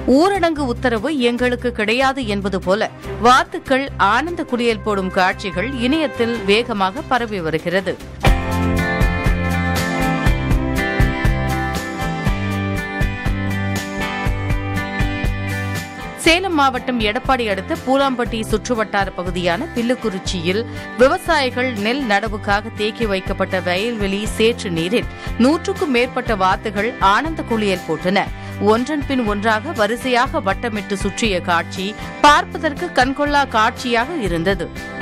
ஊரடங்கு உத்தரவு எங்களுக்கு கிடையாது என்பது போல வாத்துக்கள் ஆனந்த குளியல் போடும் காட்சிகள் இணையத்தில் வேகமாக பரவி வருகிறது சேலம் மாவட்டம் எடப்பாடி அடுத்த பூலாம்பட்டி சுற்றுவட்டார பகுதியான பில்லுக்குறிச்சியில் விவசாயிகள் நெல் நடவுக்காக தேக்கி வைக்கப்பட்ட வயல்வெளி சேற்று நீரில் நூற்றுக்கும் மேற்பட்ட வாத்துகள் ஆனந்த குளியல் போட்டன ஒன்றன் பின் ஒன்றாக வரிசையாக வட்டமிட்டு சுற்றிய காட்சி பார்ப்பதற்கு கண்கொள்ளா காட்சியாக இருந்தது